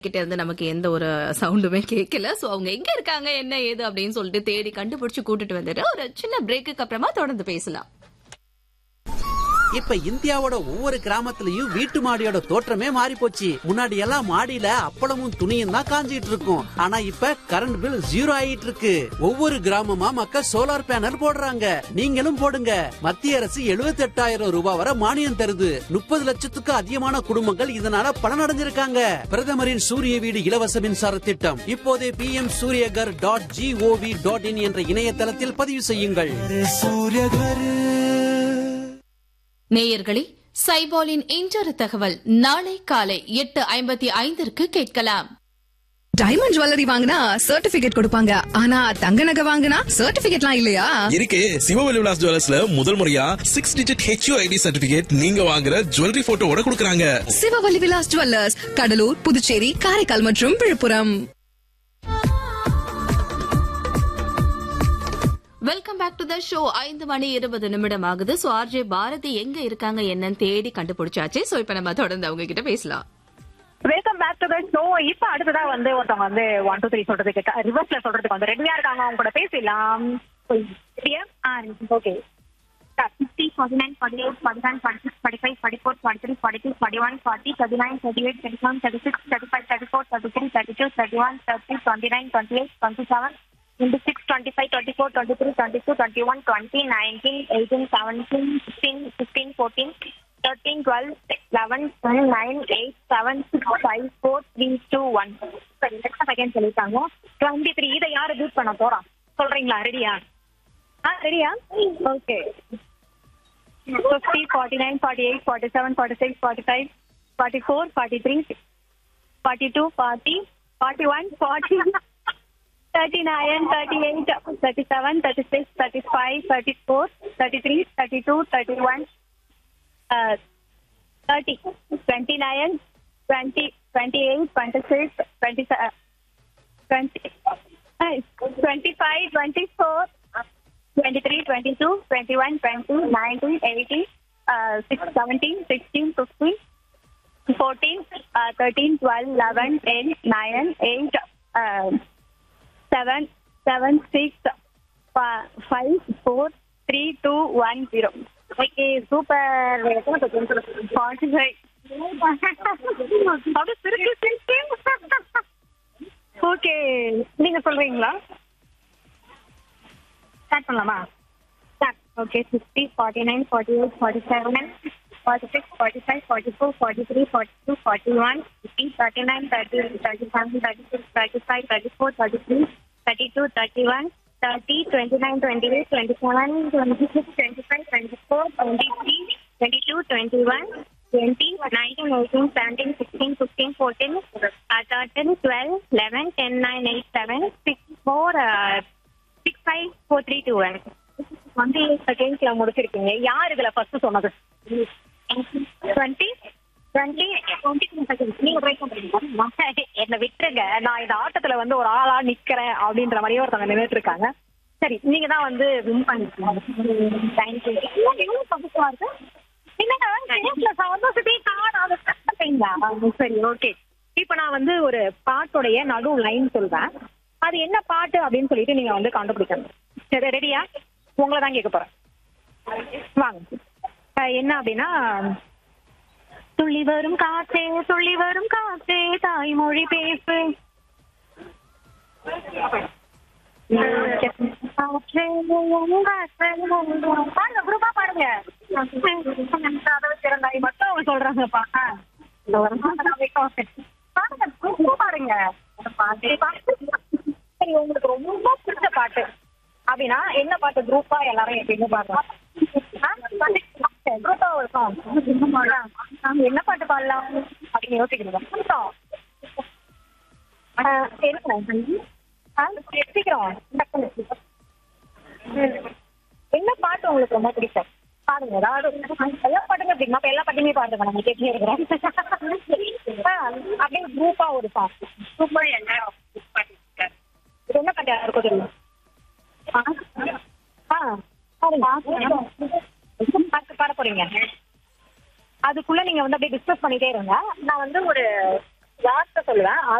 கிட்ட இருந்து நமக்கு எந்த ஒரு சவுண்டுமே கேட்கல சோ அவங்க எங்க இருக்காங்க என்ன ஏது அப்படின்னு சொல்லிட்டு தேடி கண்டுபிடிச்சு கூட்டிட்டு வந்துட்டு ஒரு சின்ன பிரேக்குக்கு அப்புறமா தொடர்ந்து பேசலாம் இப்ப இந்தியாவோட ஒவ்வொரு கிராமத்துலயும் வீட்டு மாடியோட தோற்றமே மாறி போச்சு முன்னாடி எல்லாம் மாடியில அப்பளமும் துணியும் தான் காஞ்சிட்டு இருக்கும் ஆனா இப்ப கரண்ட் பில் ஜீரோ ஆயிட்டு இருக்கு ஒவ்வொரு கிராமமா மக்கள் சோலார் பேனல் போடுறாங்க நீங்களும் போடுங்க மத்திய அரசு 78000 ரூபாய் வரை மானியம் தருது முப்பது லட்சத்துக்கு அதிகமான குடும்பங்கள் இதனால பலனடைஞ்சிருக்காங்க பிரதமரின் சூரிய வீடு இலவச மின்சார திட்டம் இப்போதே P M Suryaghar dot G O V dot in என்ற இணையதளத்தில் பதிவு செய்யுங்கள் நேயர்களே சைபாலின் இன்றொரு தகவல் நாளை காலை எட்டு ஐம்பத்தி ஐந்திற்கு கேட்கலாம் டைமண்ட் ஜுவல்லரி வாங்கினா சர்டிபிகேட் கொடுப்பாங்க ஆனா தங்க நகை வாங்கினா சர்டிபிகேட்லாம் இல்லையா இருக்கு சிவவெளி விலாஸ் ஜுவல்லர்ஸ்ல முதல் முறையா six digit H U I D certificate நீங்க வாங்குற ஜுவல்லரி போட்டோவோட கொடுக்கறாங்க சிவவல்லி விலாஸ் ஜுவல்லர்ஸ் கடலூர் புதுச்சேரி காரைக்கால் மற்றும் Villupuram welcome back to the show ஐந்து மணி இருபது நிமிடம் ஆகுது சோ ஆர்ஜே பாரதி எங்க இருக்காங்க என்னன்னு தேடி கண்டுபிடிச்சாச்சு சோ இப்ப நம்ம தொடர்ந்து அவங்க கிட்ட பேசலாம் welcome back to the show இப்ப அடுத்ததா வந்து ஒருத்தவங்க வந்து ஒன் டூ த்ரீ சொல்றதுக்கு ரிவர்ஸ்ல சொல்றதுக்கு வந்து ரெடியா இருக்காங்க அவங்க கூட பேசலாம் okay fifty, forty-nine, forty-eight, forty-nine, forty-six, forty-five, forty-four, forty-three, forty-two, forty-one, forty, thirty-nine, thirty-eight, thirty-seven, thirty-six, thirty-five, thirty-four, thirty-three, thirty-two, thirty-one, thirty, twenty-nine, twenty-eight, twenty-seven, twenty-six, twenty-five, twenty-four, twenty-three, twenty-two, twenty-one, twenty, nineteen, eighteen, seventeen, sixteen, fifteen, fourteen, thirteen, twelve, eleven, ten, nine, eight, seven, six, five, four, three, two, one. சரி next second சொல்லிட்டாங்க twenty three இதை யாரு beat பண்ண போறா சொல்றீங்களா ரெடியா ஆ ரெடியா okay fifty forty nine forty eight forty seven forty six forty five forty four forty three forty two forty forty one forty thirty nine thirty eight thirty seven thirty six thirty five thirty four thirty three thirty two thirty one thirty twenty nine twenty twenty eight twenty six twenty twenty twenty five twenty four 23, 22, 21, 20, 19, 18, uh, 6, 17, 16, 15, 14, uh, 13, 12, 11, 10, 9, 8, uh, 7, 7, 6, 5, 4, 3, 2, 1, 0. Okay, super. 45. அப்படியே சிரிச்சு சிரிச்சு. Okay நீங்க சொல்றீங்களா start பண்ணலாமா start okay fifty forty nine forty eight forty seven forty six forty five forty four forty three forty two forty one fifty thirty nine thirty thirty seven thirty six thirty five thirty four thirty three thirty two thirty one thirty twenty nine twenty eight twenty seven twenty six twenty five twenty four twenty three twenty two twenty one twenty nineteen eighteen seventeen sixteen fifteen fourteen thirteen twelve eleven ten nine eight seven six four six five four three two one வந்து செகண்ட்ஸ்ல முடிச்சிருக்கீங்க யார் இதுல first சொன்னது twenty twenty நீங்க try பண்றீங்க என்ன விட்டுருங்க நான் இந்த ஆட்டத்துல வந்து ஒரு ஆளா நிக்கிறேன் அப்படின்ற மாதிரியே ஒருத்தவங்க நின்றுட்டு இருக்காங்க சரி நீங்க தான் வந்து வின் பண்ணிருக்கீங்க தேங்க்யூ எவ்வளவு பகுப்பா இருக்கு என்னங்க ஸ்டேஜ்ல சந்தோஷத்தையே காணாத கஷ்டப்பீங்களா சரி ஓகே இப்போ நான் வந்து ஒரு பாட்டோடைய நடு லைன் சொல்றேன் அது என்ன பாட்டு அப்படின்னு சொல்லிட்டு நீங்க வந்து கண்டுபிடிக்கணும் சரி ரெடியா உங்களை தான் கேட்க போறேன் வாங்க அஹ் என்ன அப்படின்னா துள்ளி வரும் காற்றே துள்ளி வரும் காற்றே தாய்மொழி பேசு காற்றே, உன் காற்றே, உன் பாருங்க குரூப்பா பாருங்க கதவு திறந்தாய் மட்டும் அவங்க சொல்றாங்கப்பா ஆ. இந்த ஒரு பாருங்க group ஆ பாருங்க பாட்டு பாட்டு சரி உங்களுக்கு ரொம்ப பிடிச்ச பாட்டு அப்படின்னா என்ன பாட்டு குரூப்பா எல்லாரும் எப்பயுமே பாடுறோம் குரூப்பா ஒரு song. நாங்க என்ன பாட்டு பாடலாம் அப்படின்னு யோசிக்கிறீங்க புரியுதா? ஆஹ் என்ன ஆ, சீக்கிரம் டக்குனு. என்ன பாட்டு உங்களுக்கு ரொம்ப பிடிக்கும் பாடுங்க ஏதாவது எல்லா பாட்டுமே பிடிக்குமா அப்ப எல்லா பாட்டுமே பாடுங்க நம்ம கேட்டே இருக்கிறோம் ஆ, அப்படியே குரூப்பா ஒரு சாங் சூப்பர் என்ன இது என்ன பாட்டு யாருக்கும் தெரியும் ஆ பாருங்க பாட்டு பாட போறீங்க அதுக்குள்ள நீங்க வந்து அப்படியே டிஸ்கஸ் பண்ணிட்டே இருங்க நான் வந்து ஒரு வார்த்தை சொல்லுவேன்